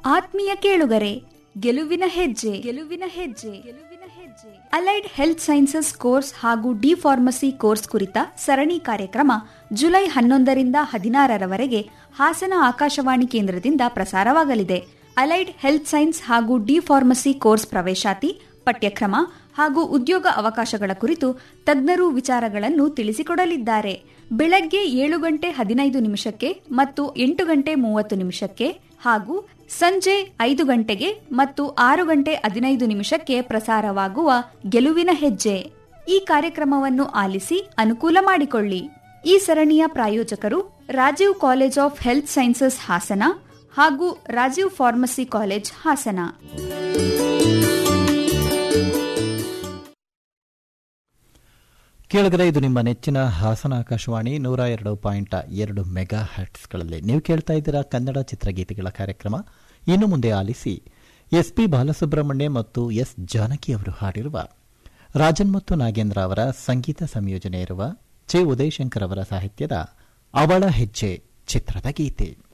ಆತ್ಮೀಯ ಕೇಳುಗರೆ ಗೆಲುವಿನ ಹೆಜ್ಜೆ ಗೆಲುವಿನ ಹೆಜ್ಜೆ ಗೆಲುವಿನ ಹೆಜ್ಜೆ ಅಲೈಡ್ ಹೆಲ್ತ್ ಸೈನ್ಸಸ್ ಕೋರ್ಸ್ ಹಾಗೂ ಡಿ ಫಾರ್ಮಸಿ ಕೋರ್ಸ್ ಕುರಿತ ಸರಣಿ ಕಾರ್ಯಕ್ರಮ ಜುಲೈ ಹನ್ನೊಂದರಿಂದ ಹದಿನಾರರವರೆಗೆ ಹಾಸನ ಆಕಾಶವಾಣಿ ಕೇಂದ್ರದಿಂದ ಪ್ರಸಾರವಾಗಲಿದೆ ಅಲೈಡ್ ಹೆಲ್ತ್ ಸೈನ್ಸ್ ಹಾಗೂ ಡಿ ಫಾರ್ಮಸಿ ಕೋರ್ಸ್ ಪ್ರವೇಶಾತಿ ಪಠ್ಯಕ್ರಮ ಹಾಗೂ ಉದ್ಯೋಗ ಅವಕಾಶಗಳ ಕುರಿತು ತಜ್ಞರು ವಿಚಾರಗಳನ್ನು ತಿಳಿಸಿಕೊಡಲಿದ್ದಾರೆ ಬೆಳಗ್ಗೆ ಏಳು ಗಂಟೆ ಹದಿನೈದು ನಿಮಿಷಕ್ಕೆ ಮತ್ತು ಎಂಟು ಗಂಟೆ ಮೂವತ್ತು ನಿಮಿಷಕ್ಕೆ ಹಾಗೂ ಸಂಜೆ ಐದು ಗಂಟೆಗೆ ಮತ್ತು ಆರು ಗಂಟೆ ಹದಿನೈದು ನಿಮಿಷಕ್ಕೆ ಪ್ರಸಾರವಾಗುವ ಗೆಲುವಿನ ಹೆಜ್ಜೆ ಈ ಕಾರ್ಯಕ್ರಮವನ್ನು ಆಲಿಸಿ ಅನುಕೂಲ ಮಾಡಿಕೊಳ್ಳಿ ಈ ಸರಣಿಯ ಪ್ರಾಯೋಜಕರು Rajiv college of health sciences Hassan ಹಾಗೂ ರಾಜೀವ್ ಫಾರ್ಮಸಿ ಕಾಲೇಜ್ ಹಾಸನ ಕೇಳಿದರೆ ಇದು ನಿಮ್ಮ ನೆಚ್ಚಿನ ಹಾಸನ ಆಕಾಶವಾಣಿ ನೂರ ಎರಡು ಪಾಯಿಂಟ್ ಎರಡು ಮೆಗಾ ಹರ್ಟ್ಸ್ಗಳಲ್ಲಿ ನೀವು ಕೇಳ್ತಾ ಇದ್ದೀರಾ ಕನ್ನಡ ಚಿತ್ರಗೀತೆಗಳ ಕಾರ್ಯಕ್ರಮ ಇನ್ನು ಮುಂದೆ ಆಲಿಸಿ ಎಸ್ ಪಿ ಬಾಲಸುಬ್ರಹ್ಮಣ್ಯ ಮತ್ತು ಎಸ್ ಜಾನಕಿ ಅವರು ಹಾಡಿರುವ ರಾಜನ್ ಮತ್ತು ನಾಗೇಂದ್ರ ಅವರ ಸಂಗೀತ ಸಂಯೋಜನೆ ಇರುವ ಚೆ ಉದಯಶಂಕರ್ ಅವರ ಸಾಹಿತ್ಯದ ಅವಳ ಹೆಜ್ಜೆ ಚಿತ್ರದ ಗೀತೆ